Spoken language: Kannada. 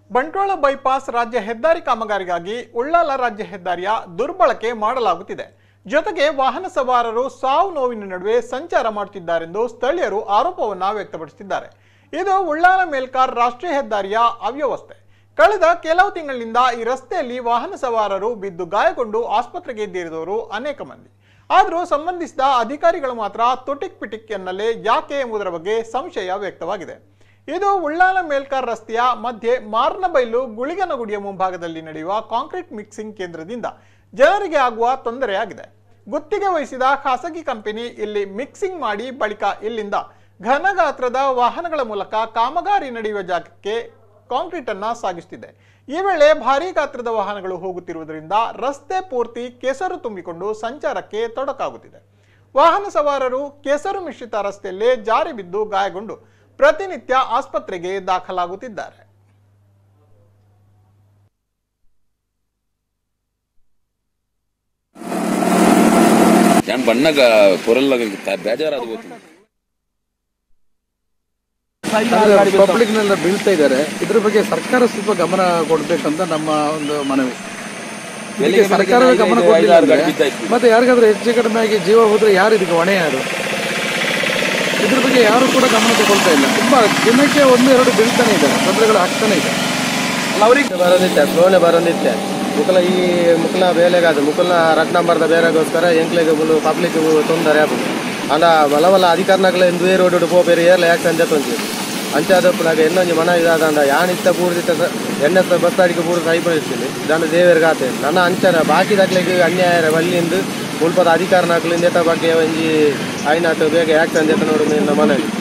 ಬಂಟ್ವಾಳ ಬೈಪಾಸ್ ರಾಜ್ಯ ಹೆದ್ದಾರಿ ಕಾಮಗಾರಿಗಾಗಿ ಉಳ್ಳಾಲ ರಾಜ್ಯ ಹೆದ್ದಾರಿಯ ದುರ್ಬಳಕೆ ಮಾಡಲಾಗುತ್ತಿದೆ ಜೊತೆಗೆ ವಾಹನ ಸವಾರರು ಸಾವು ನೋವಿನ ನಡುವೆ ಸಂಚಾರ ಮಾಡುತ್ತಿದ್ದಾರೆಂದು ಸ್ಥಳೀಯರು ಆರೋಪವನ್ನ ವ್ಯಕ್ತಪಡಿಸುತ್ತಿದ್ದಾರೆ ಇದು ಉಳ್ಳಾಲ ಮೇಲ್ಕಾರ್ ರಾಷ್ಟ್ರೀಯ ಹೆದ್ದಾರಿಯ ಅವ್ಯವಸ್ಥೆ ಕಳೆದ ಕೆಲವು ತಿಂಗಳಿನಿಂದ ಈ ರಸ್ತೆಯಲ್ಲಿ ವಾಹನ ಸವಾರರು ಬಿದ್ದು ಗಾಯಗೊಂಡು ಆಸ್ಪತ್ರೆಗೆ ಸೇರಿದವರು ಅನೇಕ ಮಂದಿ ಆದರೂ ಸಂಬಂಧಿಸಿದ ಅಧಿಕಾರಿಗಳು ಮಾತ್ರ ತುಟಿಕ್ ಪಿಟಿಕ್ ಎನ್ನಲೇ ಯಾಕೆ ಎಂಬುದರ ಬಗ್ಗೆ ಸಂಶಯ ವ್ಯಕ್ತವಾಗಿದೆ ಇದು ಉಳ್ಳಾಲ ಮೇಲ್ಕಾರ್ ರಸ್ತೆಯ ಮಧ್ಯೆ ಮಾರ್ನಬೈಲು ಗುಳಿಗನಗುಡಿಯ ಮುಂಭಾಗದಲ್ಲಿ ನಡೆಯುವ ಕಾಂಕ್ರೀಟ್ ಮಿಕ್ಸಿಂಗ್ ಕೇಂದ್ರದಿಂದ ಜನರಿಗೆ ಆಗುವ ತೊಂದರೆಯಾಗಿದೆ ಗುತ್ತಿಗೆ ವಹಿಸಿದ ಖಾಸಗಿ ಕಂಪನಿ ಇಲ್ಲಿ ಮಿಕ್ಸಿಂಗ್ ಮಾಡಿ ಬಳಿಕ ಇಲ್ಲಿಂದ ಘನಗಾತ್ರದ ವಾಹನಗಳ ಮೂಲಕ ಕಾಮಗಾರಿ ನಡೆಯುವ ಜಾಗಕ್ಕೆ ಕಾಂಕ್ರೀಟ್ ಅನ್ನ ಸಾಗಿಸುತ್ತಿದೆ ಈ ವೇಳೆ ಭಾರೀ ಗಾತ್ರದ ವಾಹನಗಳು ಹೋಗುತ್ತಿರುವುದರಿಂದ ರಸ್ತೆ ಪೂರ್ತಿ ಕೆಸರು ತುಂಬಿಕೊಂಡು ಸಂಚಾರಕ್ಕೆ ತೊಡಕಾಗುತ್ತಿದೆ ವಾಹನ ಸವಾರರು ಕೆಸರು ಮಿಶ್ರಿತ ರಸ್ತೆಯಲ್ಲೇ ಜಾರಿ ಬಿದ್ದು ಗಾಯಗೊಂಡು ಪ್ರತಿನಿತ್ಯ ಆಸ್ಪತ್ರೆಗೆ ದಾಖಲಾಗುತ್ತಿದ್ದಾರೆ ഞാൻ പണ്ണ പൊരല്ല ಬೇಜಾರಾದ ಗೊತ್ತು ಪಬ್ಲಿಕ್ನೆಲ್ಲ ಬೀಳ್ತಾ ಇದ್ದಾರೆ ಇದ್ರ ಬಗ್ಗೆ ಸರ್ಕಾರ ಸ್ವಲ್ಪ ಗಮನ ಕೊಡ್ಬೇಕಂತ ನಮ್ಮ ಒಂದು ಮನವಿ ಇದಕ್ಕೆ ಸರ್ಕಾರವೇ ಗಮನ ಕೊಡಲಿಲ್ಲ ಅಂದ್ರೆ ಮತ್ತೆ ಯಾರಿಗಾದ್ರೂ ಹೆಚ್ಚು ಕಡಿಮೆ ಆಗಿ ಜೀವ ಹೋದ್ರೆ ಯಾರು ಇದಕ್ಕೆ ಹೊಣೆ ಯಾರು ಇದ್ರ ಬಗ್ಗೆ ಯಾರು ಕೂಡ ಗಮನ ತಗೊಳ್ತಾ ಇಲ್ಲ ತುಂಬಾ ದಿನಕ್ಕೆ ಒಂದು ಎರಡು ಬೀಳ್ತಾನೆ ಇದ್ದಾರೆ ತೊಂದರೆಗಳು ಆಗ್ತಾನೆ ಇದೆ ಬರೋದಿತ್ತೆ ಸ್ಲೋನೆ ಬರೋದಿತ್ತೆ ಮುಕಲ ಈ ಮುಕಲ ಬೇಲೆಗಾದ ಮುಕಲ್ನ ರಟ್ ನಂಬರ್ದ ಬೇರೆಗೋಸ್ಕರ ಎಂಕ್ಲೆಗೆ ಬುಲು ಪಬ್ಲಿಕ್ ತೊಂದರೆ ಆಗುದು ಅಂಡ ಮಲ ಮಲ ಅಧಿಕಾರನಾಗಲ ಎಂದು ಏರ್ ಓಡಿ ಪೋಪೇರಿ ಏರ್ಲ ಯಾಕೆ ಅಂಜ ತೊಂದಿ ಅಂಚಾದಪ್ಪನಾಗ ಎನ್ನೊಂಜಿ ಮನ ಇದಾದಂಡ ಯಾನಿತ್ತ ಪೂರ್ದಿತ್ತ ಎಣ್ಣೆ ಬಸ್ ಅಡಿಗೆ ಪೂರ್ತಿ ಸೈಪಡಿಸ್ತೀನಿ ದಾನ ದೇವರಿಗೆ ಆತೆ ನನ್ನ ಅಂಚನ ಬಾಕಿ ದಾಖಲೆಗೆ ಅನ್ಯಾಯ ವಲ್ಲಿಂದು ಮುಲ್ಪದ ಅಧಿಕಾರನಾಗ್ಲಿಂದ ಎತ್ತ ಬಗ್ಗೆ ಒಂಜಿ ಐನಾತು ಬೇಗ ಯಾಕೆ ಅಂಜತ ನೋಡು ನಿನ್ನ ಮನವಿ